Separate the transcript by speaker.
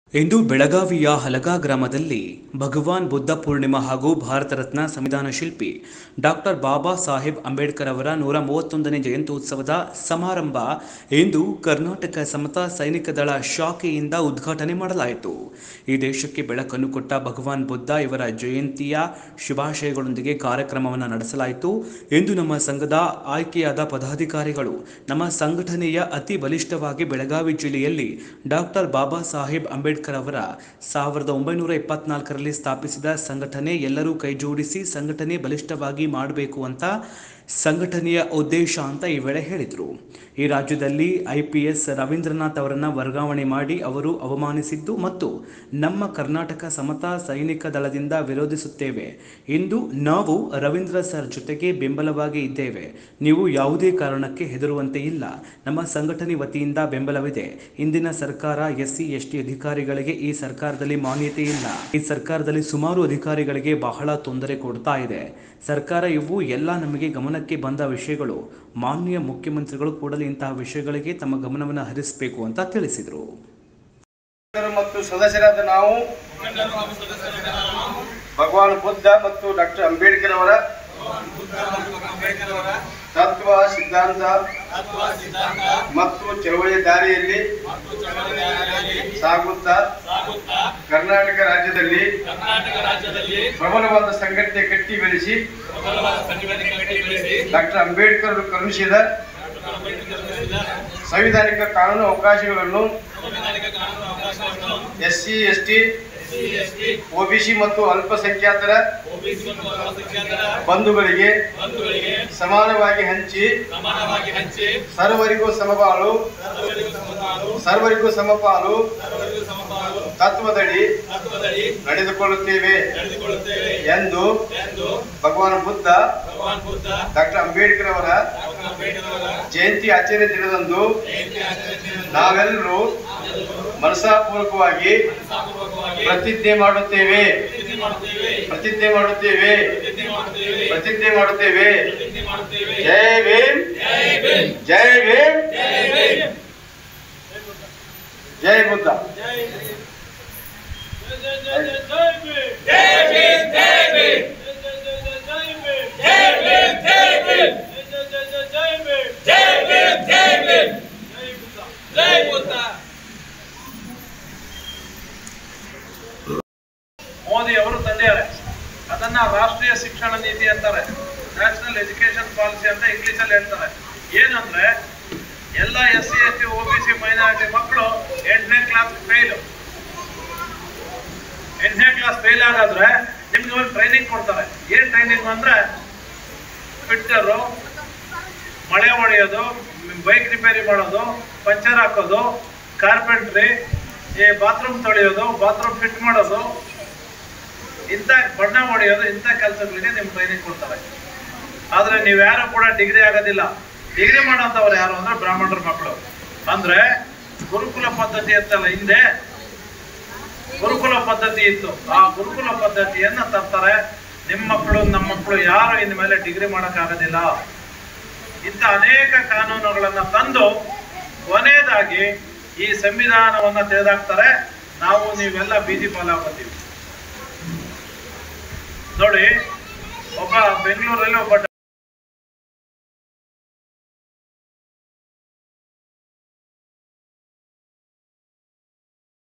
Speaker 1: ಇಂದು ಬೆಳಗಾವಿಯ ಹಲಗಾ ಗ್ರಾಮದಲ್ಲಿ ಭಗವಾನ್ ಬುದ್ಧ ಪೂರ್ಣಿಮಾ ಹಾಗೂ ಭಾರತ ರತ್ನ ಸಂವಿಧಾನ ಶಿಲ್ಪಿ ಡಾಕ್ಟರ್ ಬಾಬಾ ಸಾಹೇಬ್ ಅಂಬೇಡ್ಕರ್ ಅವರ ನೂರ ಮೂವತ್ತೊಂದನೇ ಜಯಂತ್ಯುತ್ಸವದ ಸಮಾರಂಭ ಇಂದು ಕರ್ನಾಟಕ ಸಮತಾ ಸೈನಿಕ ದಳ ಶಾಖೆಯಿಂದ ಉದ್ಘಾಟನೆ ಮಾಡಲಾಯಿತು ಈ ದೇಶಕ್ಕೆ ಬೆಳಕನ್ನು ಕೊಟ್ಟ ಭಗವಾನ್ ಬುದ್ಧ ಇವರ ಜಯಂತಿಯ ಶುಭಾಶಯಗಳೊಂದಿಗೆ ಕಾರ್ಯಕ್ರಮವನ್ನು ನಡೆಸಲಾಯಿತು ಎಂದು ನಮ್ಮ ಸಂಘದ ಆಯ್ಕೆಯಾದ ಪದಾಧಿಕಾರಿಗಳು ನಮ್ಮ ಸಂಘಟನೆಯ ಅತಿ ಬಲಿಷ್ಠವಾಗಿ ಬೆಳಗಾವಿ ಜಿಲ್ಲೆಯಲ್ಲಿ ಡಾಕ್ಟರ್ ಬಾಬಾ ಸಾಹೇಬ್ ಅಂಬೇಡ್ಕರ್ ಅವರ ಸಾವಿರದ ಒಂಬೈನೂರ ಇಪ್ಪತ್ನಾಲ್ಕರಲ್ಲಿ ಸ್ಥಾಪಿಸಿದ ಸಂಘಟನೆ ಎಲ್ಲರೂ ಕೈಜೋಡಿಸಿ ಸಂಘಟನೆ ಬಲಿಷ್ಠವಾಗಿ ಮಾಡಬೇಕು ಅಂತ ಸಂಘಟನೆಯ ಉದ್ದೇಶ ಅಂತ ಈ ವೇಳೆ ಹೇಳಿದರು ಈ ರಾಜ್ಯದಲ್ಲಿ ಐ ಪಿ ಎಸ್ ರವೀಂದ್ರನಾಥ್ ಅವರನ್ನ ವರ್ಗಾವಣೆ ಮಾಡಿ ಅವರು ಅವಮಾನಿಸಿದ್ದು ಮತ್ತು ನಮ್ಮ ಕರ್ನಾಟಕ ಸಮತಾ ಸೈನಿಕ ದಳದಿಂದ ವಿರೋಧಿಸುತ್ತೇವೆ ಇಂದು ನಾವು ರವೀಂದ್ರ ಸರ್ ಜೊತೆಗೆ ಬೆಂಬಲವಾಗಿ ಇದ್ದೇವೆ ನೀವು ಯಾವುದೇ ಕಾರಣಕ್ಕೆ ಹೆದರುವಂತೆ ಇಲ್ಲ ನಮ್ಮ ಸಂಘಟನೆ ವತಿಯಿಂದ ಬೆಂಬಲವಿದೆ ಇಂದಿನ ಸರ್ಕಾರ ಎಸ್ಸಿ ಎಸ್ಟಿ ಅಧಿಕಾರಿಗಳಿಗೆ ಈ ಸರ್ಕಾರದಲ್ಲಿ ಮಾನ್ಯತೆ ಇಲ್ಲ ಈ ಸರ್ಕಾರದಲ್ಲಿ ಸುಮಾರು ಅಧಿಕಾರಿಗಳಿಗೆ ಬಹಳ ತೊಂದರೆ ಕೊಡ್ತಾ ಇದೆ ಸರ್ಕಾರ ಇವು ಎಲ್ಲ ನಮಗೆ ಗಮನಕ್ಕೆ ಬಂದ ವಿಷಯಗಳು ಮಾನ್ಯ ಮುಖ್ಯಮಂತ್ರಿಗಳು ಕೂಡಲೇ ಇಂತಹ ವಿಷಯಗಳಿಗೆ ತಮ್ಮ ಗಮನವನ್ನು ಹರಿಸಬೇಕು ಅಂತ ತಿಳಿಸಿದರು
Speaker 2: ಸದಸ್ಯರು ಮತ್ತು ಸದಸ್ಯರಾದ ನಾವು ಭಗವಾನ್ ಬುದ್ಧ ಮತ್ತು ಡಾಕ್ಟರ್ ಅಂಬೇಡ್ಕರ್ ಅವರ ತತ್ವ ಸಿದ್ಧಾಂತ ಮತ್ತು ಚಳವಳಿಯ ದಾರಿಯಲ್ಲಿ ಸಾಗುತ್ತಾ ಕರ್ನಾಟಕ ರಾಜ್ಯದಲ್ಲಿ ಪ್ರಬಲವಾದ ಸಂಘಟನೆ ಕಟ್ಟಿ ಬೆಳೆಸಿ ಡಾಕ್ಟರ್ ಅಂಬೇಡ್ಕರ್ ಅವರು ಕರುಣಿಸಿದ ಸಂವಿಧಾನಿಕ ಕಾನೂನು ಅವಕಾಶಗಳನ್ನು ಎಸ್ಸಿ ಎಸ್ಟಿ ಒಬಿಸಿ ಮತ್ತು ಅಲ್ಪಸಂಖ್ಯಾತರ ಬಂಧುಗಳಿಗೆ ಸಮಾನವಾಗಿ ಹಂಚಿ ಸರ್ವರಿಗೂ ಸಮಪಾಲು ಸರ್ವರಿಗೂ ಸಮಪಾಲು ತತ್ವದಡಿ ನಡೆದುಕೊಳ್ಳುತ್ತೇವೆ ಎಂದು ಭಗವಾನ್ ಬುದ್ಧ ಡಾಕ್ಟರ್ ಅಂಬೇಡ್ಕರ್ ಅವರ ಜಯಂತಿ ಆಚರಣೆ ದಿನದಂದು ನಾವೆಲ್ಲರೂ ಮನಸಾಪೂರ್ವಕವಾಗಿ ಪ್ರತಿಜ್ಞೆ ಮಾಡುತ್ತೇವೆ ಪ್ರತಿಜ್ಞೆ ಮಾಡುತ್ತೇವೆ ಪ್ರತಿಜ್ಞೆ ಮಾಡುತ್ತೇವೆ ಜೈ ಭೀಮ್ ಜೈ ಭೀಮ್ ಜೈ ಬುದ್ಧ
Speaker 3: ಮೋದಿ ಅವರು ತಂದಿದ್ದಾರೆ ಅದನ್ನ ರಾಷ್ಟ್ರೀಯ ಶಿಕ್ಷಣ ನೀತಿ ಅಂತಾರೆ ನ್ಯಾಷನಲ್ ಎಜುಕೇಶನ್ ಪಾಲಿಸಿ ಅಂತ ಇಂಗ್ಲಿಷ್ ಅಲ್ಲಿ ಹೇಳ್ತಾರೆ ಏನಂದ್ರೆ ಎಲ್ಲ S C S T O B C minority ಮಕ್ಕಳು ಎಂಟನೇ ಕ್ಲಾಸ್ ಫೇಲ್ ಎಂಟನೇ ಕ್ಲಾಸ್ ಫೇಲ್ ಆಗಾದ್ರೆ ನಿಮ್ಗೆ ಒಂದು ಟ್ರೈನಿಂಗ್ ಕೊಡ್ತಾರೆ ಏನ್ ಟ್ರೈನಿಂಗ್ ಅಂದ್ರೆ ಫಿಟ್ಟರು ಮಳೆ ಹೊಡೆಯೋದು ಬೈಕ್ ರಿಪೇರಿ ಮಾಡೋದು ಪಂಚರ್ ಹಾಕೋದು ಕಾರ್ಪೆಂಟ್ರಿ ಈ ಬಾತ್ರೂಮ್ ತೊಳೆಯೋದು ಬಾತ್ರೂಮ್ ಫಿಟ್ ಮಾಡೋದು ಇಂಥ ಬಣ್ಣ ಹೊಡೆಯೋದು ಇಂಥ ಕೆಲಸಗಳಿಗೆ ನಿಮ್ ಟ್ರೈನಿಂಗ್ ಕೊಡ್ತಾರೆ ಆದ್ರೆ ನೀವು ಯಾರು ಕೂಡ ಡಿಗ್ರಿ ಆಗೋದಿಲ್ಲ ಡಿಗ್ರಿ ಮಾಡೋಂಥವ್ರು ಯಾರು ಅಂದ್ರೆ ಬ್ರಾಹ್ಮಣರ ಮಕ್ಕಳು ಅಂದ್ರೆ ಗುರುಕುಲ ಪದ್ಧತಿ ಇತ್ತಲ್ಲ ಹಿಂದೆ ಗುರುಕುಲ ಪದ್ಧತಿ ಇತ್ತು ಆ ಗುರುಕುಲ ಪದ್ಧತಿಯನ್ನ ತರ್ತಾರೆ ನಿಮ್ಮ ಮಕ್ಕಳು ನಮ್ಮ ಮಕ್ಕಳು ಯಾರು ಇನ್ ಮೇಲೆ ಡಿಗ್ರಿ ಮಾಡಕ್ ಆಗೋದಿಲ್ಲ ಇಂಥ ಅನೇಕ ಕಾನೂನುಗಳನ್ನ ತಂದು ಕೊನೆಯದಾಗಿ ಈ ಸಂವಿಧಾನವನ್ನ ತೆಗೆದಾಕ್ತಾರೆ ನಾವು ನೀವೆಲ್ಲ ಬೀದಿ ಪಾಲಾಗೋತೀವಿ ನೋಡಿ ಒಬ್ಬ ಬೆಂಗಳೂರಲ್ಲಿ ಒಬ್ಬ